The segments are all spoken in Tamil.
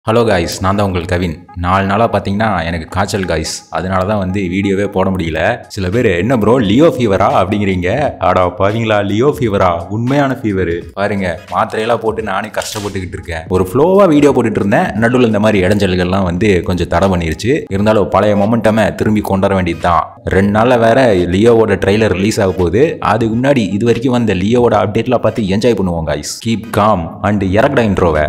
ஹலோ காய்ஸ் நான் தான் உங்கள் கவின் நாலு நாளாக பார்த்தீங்கன்னா எனக்கு காய்ச்சல் காய்ஸ் அதனால தான் வந்து வீடியோவே போட முடியல சில பேர் என்ன ப்ரோ லியோ ஃபீவரா அப்படிங்கிறீங்க ஆடா பாவீங்களா லியோ ஃபீவரா உண்மையான ஃபீவர் பாருங்க மாத்திரையெல்லாம் போட்டு நானே கஷ்டப்பட்டுக்கிட்டு இருக்கேன் ஒரு ஃப்ளோவாக வீடியோ போட்டுட்டு இருந்தேன் நடுவில் இந்த மாதிரி இடைஞ்சல்கள்லாம் வந்து கொஞ்சம் தடை பண்ணிருச்சு இருந்தாலும் பழைய மொமெண்டமை திரும்பி கொண்டு வர வேண்டியது தான் ரெண்டு நாளில் வேற லியோவோட ட்ரெய்லர் ரிலீஸ் ஆக போகுது அதுக்கு முன்னாடி இது வரைக்கும் வந்த லியோவோட அப்டேட்லாம் பார்த்து என்ஜாய் பண்ணுவோம் காய்ஸ் கீப் காம் அண்ட் இறக்கடா இன்ட்ரோவை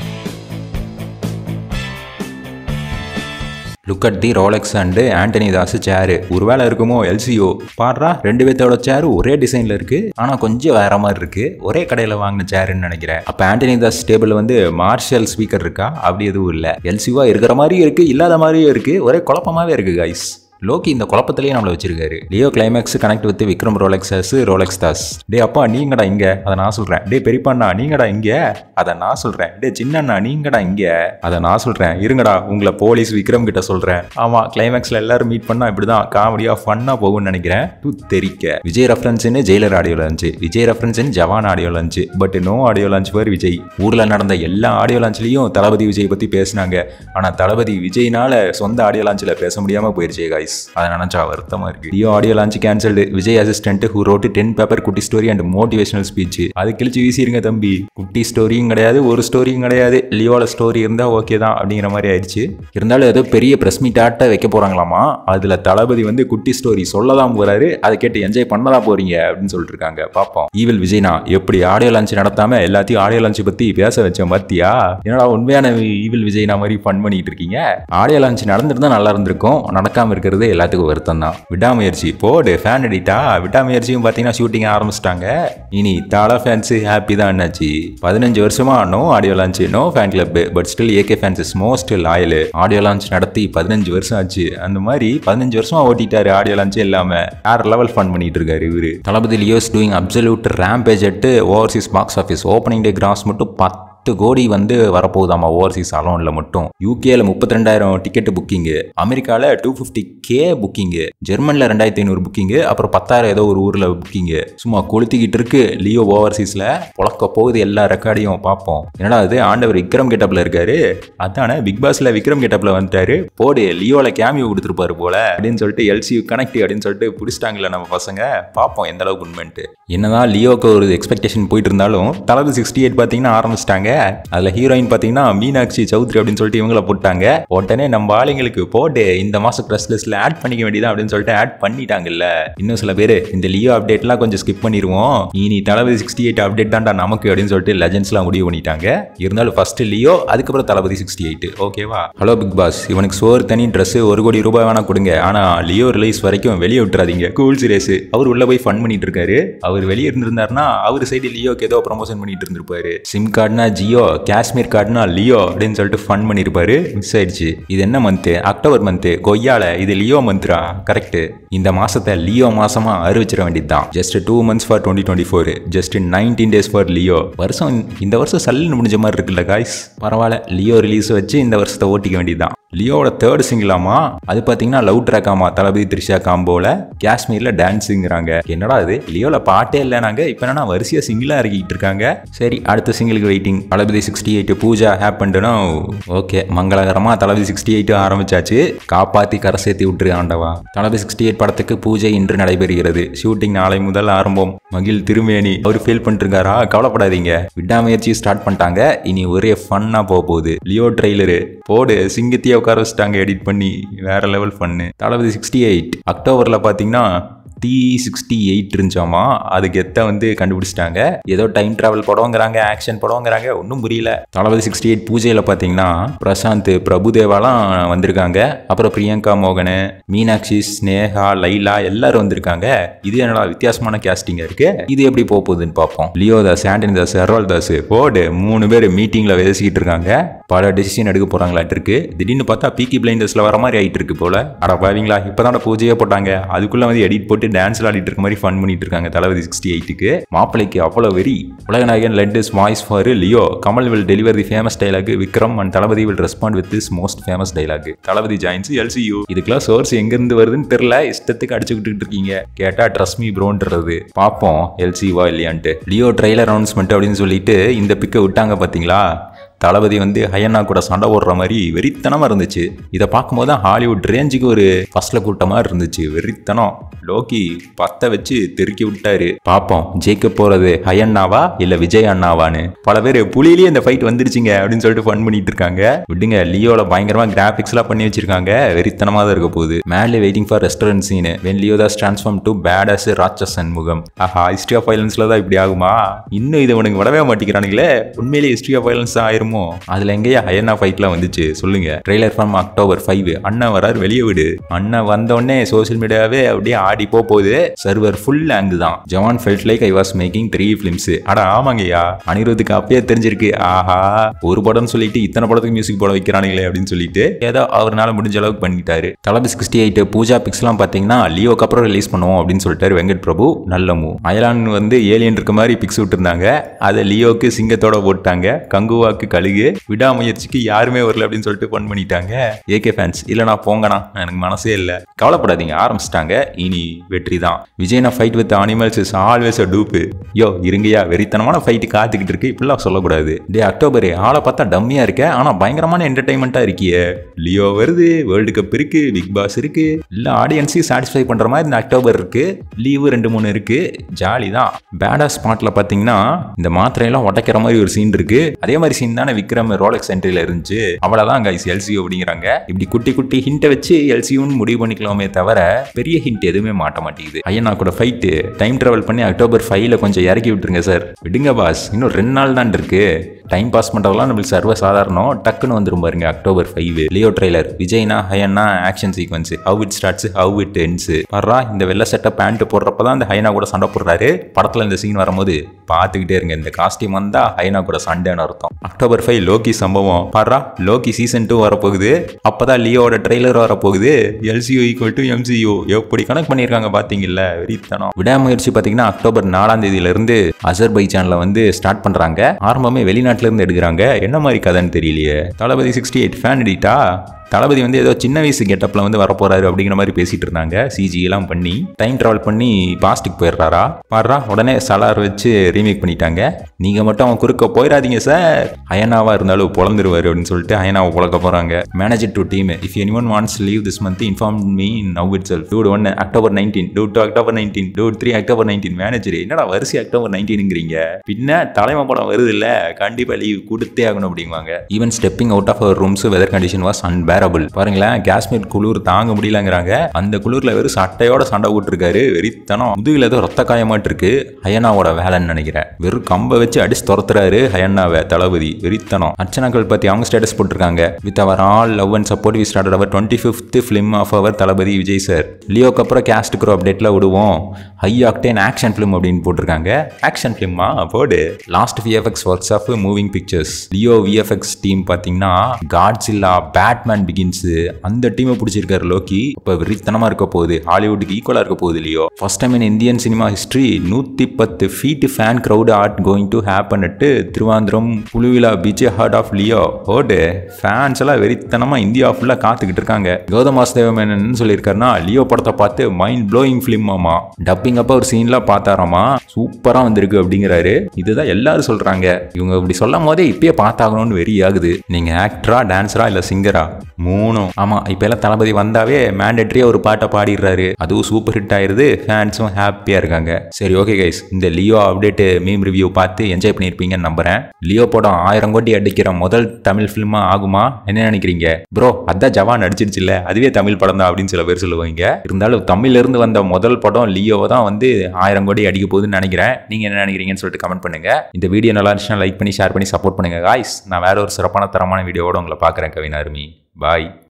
look at the Rolex and Antony Das chair ஒருவேளை இருக்குமோ எல்சிஓ பாடுறா ரெண்டு பேர்த்தோட சேரு ஒரே டிசைனில் இருக்கு ஆனால் கொஞ்சம் வேற மாதிரி இருக்கு ஒரே கடையில் வாங்கின சேருன்னு நினைக்கிறேன் அப்போ ஆண்டனி தாஸ் டேபிள் வந்து மார்ஷல் ஸ்பீக்கர் இருக்கா அப்படி எதுவும் இல்லை எல்சிஓ இருக்கிற மாதிரியும் இருக்கு இல்லாத மாதிரியும் இருக்கு ஒரே குழப்பமாவே இருக்கு கைஸ் லோக்கி இந்த குழப்பத்திலேயே நம்மளை வச்சிருக்காரு Leo climax connect with Vikram Rolex's Rolex Das டே அப்பா நீங்கடா இங்க அதை நான் சொல்றேன் டே பெரியப்பாண்ணா நீங்கடா இங்க அதை நான் சொல்றேன் டே சின்னண்ணா நீங்கடா இங்க அதை நான் சொல்றேன் இருங்கடா உங்களை போலீஸ் விக்ரம் கிட்ட சொல்றேன் ஆமா கிளைமேக்ஸ்ல எல்லாரும் மீட் பண்ணா இப்படிதான் காமெடியா ஃபன்னா போகும்னு நினைக்கிறேன் டு தெரிக்க விஜய் ரெஃபரன்ஸ்னு ஜெயிலர் ஆடியோல இருந்துச்சு விஜய் ரெஃபரன்ஸ்னு ஜவான் ஆடியோல இருந்துச்சு but no audio launch for Vijay ஊர்ல நடந்த எல்லா ஆடியோ லான்ச்லயும் தளபதி விஜய் பத்தி பேசினாங்க ஆனா தளபதி விஜய்னால சொந்த ஆடியோ லான்ச்ல பேச முடியாம போயிருச்சு காய்ஸ் அதை நினைச்சா வருத்தமா இருக்கு Leo audio launch cancelled Vijay assistant who wrote ten paper குட்டி ஸ்டோரி அண்ட் மோட்டிவேஷனல் ஸ்பீச் அது கிழிச்சு வீசிருங்க தம்பி குட்டி ஸ்டோரியும் கிடையாது ஒரு ஸ்டோரியும் கிடையாது லியோல ஸ்டோரி இருந்தா ஓகே தான் அப்படிங்கிற மாதிரி ஆயிடுச்சு இருந்தாலும் ஏதோ பெரிய பிரஸ் மீட் ஆட்ட வைக்க போறாங்களாமா அதுல தளபதி வந்து குட்டி ஸ்டோரி சொல்லதான் போறாரு அதை கேட்டு என்ஜாய் பண்ணதான் போறீங்க அப்படின்னு சொல்லிட்டு இருக்காங்க பாப்போம் ஈவில் விஜய்னா எப்படி ஆடியோ லான்ச் நடத்தாம எல்லாத்தையும் ஆடியோ லான்ச் பத்தி பேச வச்ச மத்தியா என்னடா உண்மையான ஈவில் விஜய்னா மாதிரி ஃபன் பண்ணிட்டு இருக்கீங்க ஆடியோ லான்ச் நடந்திருந்தா நல்லா இருந்திருக்கும் நடக்காம இருக்கிறது எல்லாத்துக்கும் வருத்தம் தான் விடாமுயற்சி போடு ஃபேன் அடிட்டா விடாமுயற்சியும் பார்த்தீங்கன்னா ஷூட்டிங் ஆரம்பிச்சிட்டாங்க இனி தாலா ஃபேன்ஸு ஹாப்பி தான் என்னாச்சு பதினஞ்சு வருஷமா no audio launch no fan club but still AK fans is most loyal audio launch நடத்தி பதினஞ்சு வருஷம் ஆச்சு அந்த மாதிரி பதினஞ்சு வருஷமா ஓட்டிட்டாரு ஆடியோ லான்ச்சே இல்லாம வேற லெவல் ஃபன் பண்ணிட்டு இருக்காரு இவரு Thalapathy Leo's doing absolute rampage at overseas box office opening day gross மட்டும் பத்து பத்து கோடி வந்து வரப்போகுதாமா ஓவர்சீஸ் அலோனில் மட்டும் யூகேல முப்பத்தி ரெண்டாயிரம் டிக்கெட் புக்கிங்கு அமெரிக்காவில் டூ ஃபிஃப்டி கே புக்கிங்கு ஜெர்மனில் ரெண்டாயிரத்தி ஐநூறு புக்கிங்கு அப்புறம் பத்தாயிரம் ஏதோ ஒரு ஊரில் புக்கிங்கு சும்மா கொளுத்திக்கிட்டு இருக்கு லியோ ஓவர்சீஸில் புழக்க போகுது எல்லா ரெக்கார்டையும் பார்ப்போம் என்னடா அது ஆண்டவர் விக்ரம் கெட்டப்பில் இருக்காரு அதானே பிக் பாஸ்ல விக்ரம் கெட்டப்பில் வந்துட்டாரு போடு லியோவில் கேமியோ கொடுத்துருப்பாரு போல அப்படின்னு சொல்லிட்டு எல்சி கனெக்ட் அப்படின்னு சொல்லிட்டு பிடிச்சிட்டாங்களே நம்ம பசங்க பார்ப்போம் எந்த அளவுக்கு உண்மைன்ட்டு என்னதான் லியோக்கு ஒரு எக்ஸ்பெக்டேஷன் போயிட்டு இருந்தாலும் தளபதி சிக்ஸ்டி எயிட் பார்த்தீங்கன்னா ஆரம்பிச்சிட்டாங்க அதில் ஹீரோயின் பார்த்தீங்கன்னா மீனாட்சி சௌத்ரி அப்படின்னு சொல்லிட்டு இவங்கள போட்டாங்க உடனே நம்ம ஆளுங்களுக்கு போட்டு இந்த மாதம் ப்ரெஸ் லிஸ்ட்டில் ஆட் பண்ணிக்க வேண்டியதா அப்படின்னு சொல்லிட்டு ஆட் பண்ணிட்டாங்கல்ல இன்னும் சில பேர் இந்த லியோ அப்டேட்லாம் கொஞ்சம் ஸ்கிப் பண்ணிடுவோம் இனி தளபதி சிக்ஸ்டி எயிட் அப்டேட் தான்டா நமக்கு அப்படின்னு சொல்லிட்டு லெஜன்ஸ்லாம் முடிவு பண்ணிட்டாங்க இருந்தாலும் ஃபர்ஸ்ட் லியோ அதுக்கப்புறம் தளபதி சிக்ஸ்டி எயிட் ஓகேவா ஹலோ பிக் பாஸ் இவனுக்கு சோறு தனி ட்ரெஸ் ஒரு கோடி ரூபாய் வேணா கொடுங்க ஆனால் லியோ ரிலீஸ் வரைக்கும் வெளியே விட்டுறாதீங்க கூல் சீரியஸ் அவர் உள்ள போய் ஃபன் பண்ணிட்டு இருக்காரு அவர் வெளியே இருந்திருந்தாருன்னா அவர் சைடு லியோக்கு ஏதோ ப்ரமோஷன் பண்ணிட்டு இருந்திருப்பாரு சிம் கார்டுனா ஜியோ காஷ்மீர் கார்டுனா லியோ அப்படின்னு சொல்லிட்டு ஃபன் பண்ணியிருப்பாரு மிஸ் ஆயிடுச்சு இது என்ன மந்த்து அக்டோபர் மந்த்து கொய்யால இது லியோ மந்த்ரா கரெக்ட் இந்த மாசத்தை லியோ மாசமா அறிவிச்சிட வேண்டியது தான் just two months for twenty twenty four just nineteen days for Leo வருஷம் இந்த வருஷம் சல்லுன்னு முடிஞ்ச மாதிரி இருக்குல்ல காய்ஸ் பரவாயில்ல லியோ ரிலீஸ் வச்சு இந்த வருஷத்தை ஓட்டிக்க வேண்டியது தான் லியோவோட தேர்ட் சிங்கிளாமா அது பார்த்தீங்கன்னா லவ் ட்ராக்காமா தளபதி த்ரிஷா காம்போல காஷ்மீரில் டான்ஸுங்கிறாங்க என்னடா இது லியோவில் பாட்டே இல்லை நாங்கள் இப்போ என்னன்னா வரிசையாக சிங்கிளாக இறக்கிட்டு இருக்காங்க சரி அடுத்த சிங்கிளுக்கு waiting Thalapathy sixty eight pooja ஹேப்பன்டுனா ஓகே மங்களகரமாக தளபதி சிக்ஸ்டி எயிட் ஆரம்பிச்சாச்சு காப்பாற்றி கரை சேர்த்தி விட்டுரு ஆண்டவா தளபதி சிக்ஸ்டி எயிட் படத்துக்கு பூஜை இன்று நடைபெறுகிறது ஷூட்டிங் நாளை முதல் ஆரம்பம் மகிழ் திருமேனி அவர் ஃபீல் பண்ணிருக்காரா கவலைப்படாதீங்க விடாமுயற்சி ஸ்டார்ட் பண்ணிட்டாங்க இனி ஒரே ஃபன்னாக போக போகுது லியோ ட்ரெய்லரு போடு சிங்கத்தையே உட்கார வச்சுட்டாங்க எடிட் பண்ணி வேற லெவல் ஃபன்னு தளபதி சிக்ஸ்டி எயிட் அக்டோபரில் பார்த்தீங்கன்னா டி சிக்ஸ்டி எயிட் இருந்துச்சாமா அதுக்கு எத்த வந்து கண்டுபிடிச்சிட்டாங்க ஏதோ டைம் டிராவல் படம்ங்கிறாங்க ஆக்ஷன் படம்ங்கிறாங்க ஒன்றும் புரியல தளபதி சிக்ஸ்டி எயிட் பூஜையில் பார்த்தீங்கன்னா பிரசாந்த் பிரபுதேவாலாம் வந்திருக்காங்க அப்புறம் பிரியங்கா மோகன் மீனாட்சி ஸ்னேகா லைலா எல்லாரும் வந்திருக்காங்க இது என்னடா வித்தியாசமான கேஸ்டிங் இருக்கு இது எப்படி போக போகுதுன்னு பார்ப்போம் Leo Das Antony Das Harold Das போடு மூணு பேர் மீட்டிங்கில் பேசிக்கிட்டு இருக்காங்க பல டெசிஷன் எடுக்க போறாங்களாட்டு இருக்கு திடீர்னு பார்த்தா பீக்கி பிளைண்டர்ஸ்ல வர மாதிரி ஆயிட்டு இருக்கு போல அட பாவீங்களா இப்பதான் பூஜையே போட்டாங்க அதுக்குள்ள வந்து எடிட் போட்டு டான்ஸ் ஆடிட்டு இருக்க மாதிரி ஃபன் பண்ணிட்டு இருக்காங்க தளபதி சிக்ஸ்டி எயிட்டுக்கு மாப்பிளைக்கு அவ்வளோ வெறி உலகநாயகன் lent his voice for Leo Kamal will deliver the famous dialogue Vikram and Thalapathy will respond with this most famous dialogue Thalapathy joins LCU இதுக்கெல்லாம் சோர்ஸ் எங்கிருந்து வருதுன்னு தெரியல இஷ்டத்துக்கு அடிச்சுக்கிட்டு இருக்கீங்க கேட்டா ட்ரஸ்ட் மீ ப்ரோன்றது பார்ப்போம் எல்சிவா இல்லையான்ட்டு லியோ ட்ரெய்லர் அனௌன்ஸ்மெண்ட் அப்படின்னு சொல்லிட்டு இந்த பிக்கை விட்டாங்க பார்த்தீங்களா தளபதி வந்து ஹயன்னா கூட சண்டை போடுற மாதிரி வெறித்தனமா இருந்துச்சு இதை பார்க்கும்போது தான் ஹாலிவுட் ரேஞ்சுக்கு ஒரு ஃபர்ஸ்ட்ல கூட்ட மாதிரி இருந்துச்சு வெறித்தனம் லோக்கி பத்த வச்சு தெருக்கி விட்டாரு பார்ப்போம் ஜெயிக்க போறது ஹயன்னாவா இல்ல விஜய் அண்ணாவான்னு பல பேர் புலியிலேயே இந்த ஃபைட் வந்துருச்சுங்க அப்படின்னு சொல்லிட்டு ஃபன் பண்ணிட்டு இருக்காங்க விடுங்க லியோல பயங்கரமா கிராபிக்ஸ் எல்லாம் பண்ணி வச்சிருக்காங்க வெறித்தனமா தான் இருக்க போகுது மேலே waiting for restaurant scene when Leo Das transform to bad as ராட்சசன் முகம் ஆஹா ஹிஸ்ட்ரி ஆஃப் வைலன்ஸ்ல தான் இப்படி ஆகுமா இன்னும் இது உனக்கு விடவே மாட்டேங்கிறானுங்களே உண்மையிலேயே ஹிஸ்ட்ரி ஆஃப் வைலன்ஸ் ஆயிருமோ அதுல எங்கேயா ஹயன்னா ஃபைட்லாம் வந்துச்சு சொல்லுங்க ட்ரெய்லர் ஃபார்ம் அக்டோபர் ஃபைவ் அண்ணன் வராரு வெளியே விடு அண்ணன் வந்த உடனே சோஷியல் மீடியாவே அப்படியே ஆடி போ போகுது சர்வர் ஃபுல் ஆங்கு தான் Jawan felt like I was making three films அட ஆமாங்கய்யா அனிருத்துக்கு அப்பயே தெரிஞ்சிருக்கு ஆஹா ஒரு படம்னு சொல்லிட்டு இத்தனை படத்துக்கு மியூசிக் போட வைக்கிறானுங்களே அப்படின்னு சொல்லிட்டு ஏதோ அவர்னால முடிஞ்ச அளவுக்கு பண்ணிட்டாரு தளபதி சிக்ஸ்டி எயிட் பூஜா பிக்ஸ்லாம் பார்த்தீங்கன்னா லியோக்கு அப்புறம் ரிலீஸ் பண்ணுவோம் அப்படின்னு சொல்லிட்டாரு வெங்கட் பிரபு நல்ல மூ அயலான் வந்து ஏலியன் இருக்க மாதிரி பிக்ஸ் விட்டுருந்தாங்க அதை லியோக்கு சிங்கத்தோட போட்டாங்க கங்குவாக்கு கழுகு விடாமுயற்சிக்கு யாருமே வரல அப்படின்னு சொல்லிட்டு ஃபன் பண்ணிட்டாங்க ஏகே ஃபேன்ஸ் இல்லைனா போங்கண்ணா எனக்கு மனசே இல்லை கவலைப்படாதீங்க ஆரம்பிச்சிட்டாங்க இனி வெற்றி தான் விஜயனா fight with animals is always a dupe யோ இருங்கயா வெறித்தனமான ஃபைட்டு காத்துக்கிட்டு இருக்கு இப்படிலாம் சொல்லக்கூடாது டே அக்டோபர் ஆளை பார்த்தா டம்மியா இருக்க ஆனா பயங்கரமான என்டர்டைன்மெண்ட்டா இருக்கியே லியோ வருது வேர்ல்டு கப் இருக்கு பிக் பாஸ் இருக்கு இல்ல ஆடியன்ஸையும் சாட்டிஸ்ஃபை பண்ற மாதிரி இந்த அக்டோபர் இருக்கு லீவு ரெண்டு மூணு இருக்கு ஜாலி தான் பேடா ஸ்பாட்ல பாத்தீங்கன்னா இந்த மாத்திரையெல்லாம் உடைக்கிற மாதிரி ஒரு சீன் இருக்கு அதே மாதிரி சீன் தானே விக்ரம் ரோலக்ஸ் என்ட்ரில இருந்துச்சு அவ்வளவுதான் கைஸ் எல்சிஓ அப்படிங்கிறாங்க இப்படி குட்டி குட்டி ஹிண்ட்டை வச்சு எல்சியூன்னு முடிவு பண்ணிக்கலாமே தவிர பெரிய ஹிண்ட் எதுவுமே மாட்ட மாட்டேங்குது ஐயனா கூட ஃபைட்டு டைம் டிராவல் பண்ணி அக்டோபர் ஃபைவ்ல கொஞ்சம் இறக்கி விட்டுருங்க சார் விடுங்க பாஸ் இன்னும் ரெண்டு நாள் தான் இருக்கு டைம் பாஸ் பண்ணுறதெல்லாம் நம்மளுக்கு சர்வ சாதாரணம் டக்குன்னு வந்துரும் பாருங்க அக்டோபர் ஃபைவ் லியோ ட்ரெய்லர் விஜய்னா ஹயன்னா action sequence how it starts how it ends வர்றா இந்த வெள்ளை சட்டை பேண்ட் போடுறப்ப தான் இந்த ஹைனா கூட சண்டை போடுறாரு படத்தில் இந்த சீன் வரும்போது பார்த்துக்கிட்டே இருங்க இந்த காஸ்டியூம் வந்தா ஹைனா கூட சண்டைன்னு அர்த்தம் அக்டோபர் ஃபைவ் லோக்கி சம்பவம் பாடுறா லோக்கி சீசன் டூ வரப்போகுது அப்பதான் லியோட ட்ரெய்லர் வரப்போகுது எல்சியூ ஈக்குவல் டு எம்சியூ எப்படி கனெக்ட் பண்ணியிருக்காங்க பார்த்தீங்கல்ல வெறித்தனம் விடாமுயற்சி பார்த்தீங்கன்னா அக்டோபர் நாலாம் தேதியில இருந்து அசர்பைஜான்ல வந்து ஸ்டார்ட் பண்றாங்க ஆரம்பமே வெளிநாட்டுல இருந்து எடுக்கிறாங்க என்ன மாதிரி கதைன்னு தெரியலையே தளபதி சிக்ஸ்டி எயிட் ஃபேன் எடிட்டா தளபதி வந்து ஏதோ சின்ன வயசு கெட்டப்பில் வந்து வரப்போறாரு அப்படிங்கிற மாதிரி பேசிட்டு இருந்தாங்க சிஜி எல்லாம் பண்ணி டைம் டிராவல் பண்ணி பாஸ்டிக் போயிடுறாரா பாடுறா உடனே சலார் வச்சு ரீமேக் பண்ணிட்டாங்க நீங்க மட்டும் அவன் குறுக்க போயிடாதீங்க சார் அயனாவா இருந்தாலும் பொழந்துருவாரு அப்படின்னு சொல்லிட்டு அயனாவை புழக்க போறாங்க manager to team if any one wants leave this month inform me now itself dude one October nineteen two two October nineteen dude three October nineteen manager என்னடா வரிசை அக்டோபர் நைன்டீனுங்கிறீங்க பின்ன தலைமை படம் வருது இல்ல கண்டிப்பா லீவ் கொடுத்தே ஆகணும் அப்படிங்குவாங்க even stepping out of our rooms weather condition was unbearable பாருங்களேன் காஷ்மீர் குளிர் தாங்க முடியலங்கிறாங்க அந்த குளிர்ல வெறும் சட்டையோட சண்டை போட்டுருக்காரு வெறித்தனம் முதுகுல ஏதோ ரத்த காயமாட்டு இருக்கு ஹயனாவோட வேலைன்னு நினைக்கிறேன் வெறும் கம்பை வச்சு அடிச்சு துரத்துறாரு ஹயனாவை தளபதி வெறித்தனம் அர்ச்சனாக்கள் பத்தி அவங்க ஸ்டேட்டஸ் போட்டிருக்காங்க with our all love and support we started our twenty fifth film of our Thalapathy Vijay sir லியோக்கு அப்புறம் கேஸ்ட் க்ரோ அப்டேட்ல விடுவோம் ஹை ஆக்டேன் ஆக்ஷன் ஃபிலிம் அப்படின்னு போட்டிருக்காங்க ஆக்ஷன் ஃபிலிமா போடு last VFX works of moving pictures Leo VFX team பார்த்தீங்கன்னா காட்ஸ் இல்லா பேட்மேன் பிகின்ஸ் அந்த டீமை பிடிச்சிருக்காரு லோக்கி இப்போ வெறித்தனமா இருக்க போகுது ஹாலிவுட்டுக்கு ஈக்குவலா இருக்க போகுது இல்லையோ first time in Indian cinema history நூத்தி பத்து feet fan crowd are going to happen Thiruvananthapuram புலுவிழா பீச் ஹார்ட் ஆஃப் லியோ ஓடு ஃபேன்ஸ் எல்லாம் வெறித்தனமா இந்தியா ஃபுல்லா காத்துக்கிட்டு இருக்காங்க கௌதம் வாசுதேவன் சொல்லியிருக்காருன்னா லியோ படத்தை பார்த்து மைண்ட் ப்ளோயிங் ஃபிலிம் ஆமா டப்பிங் அப்ப ஒரு சீன்லாம் பார்த்தாராமா சூப்பரா வந்திருக்கு அப்படிங்கிறாரு இதுதான் எல்லாரும் சொல்றாங்க இவங்க இப்படி சொல்லும் போதே இப்பயே பார்த்தாகணும்னு வெறி ஆகுது நீங்க ஆக்டரா டான்ஸரா இல்ல சிங்கரா மூணும் ஆமா இப்ப எல்லாம் தளபதி வந்தாவே மேண்டட்ரியா ஒரு பாட்டை பாடிடுறாரு அதுவும் சூப்பர் ஹிட் ஆயிருது ஃபேன்ஸும் ஹாப்பியா இருக்காங்க சரி ஓகே கைஸ் இந்த லியோ அப்டேட் மீம் ரிவ்யூ பார்த்து என்ஜாய் பண்ணியிருப்பீங்கன்னு நம்புறேன் லியோ படம் ஆயிரம் கோடி அடிக்கிற முதல் தமிழ் ஃபிலிமா ஆகுமா என்ன நினைக்கிறீங்க ப்ரோ அதான் ஜவான் அடிச்சிருச்சுல்ல அதுவே தமிழ் படம் தான் அப்படின்னு சில பேர் சொல்லுவாங்க இருந்தாலும் தமிழ்ல இருந்து வந்த முதல் படம் லியோ தான் வந்து ஆயிரம் கோடி அடிக்க போகுதுன்னு நினைக்கிறேன் நீங்க என்ன நினைக்கிறீங்கன்னு சொல்லிட்டு கமெண்ட் பண்ணுங்க இந்த வீடியோ நல்லா இருந்துச்சுன்னா லைக் பண்ணி ஷேர் பண்ணி சப்போர்ட் பண்ணுங்க காய்ஸ் நான் வேற ஒரு சிறப்பான தரமான வீடியோவோட உங்களை பார்க்குறேன் கவினாருமி பாய்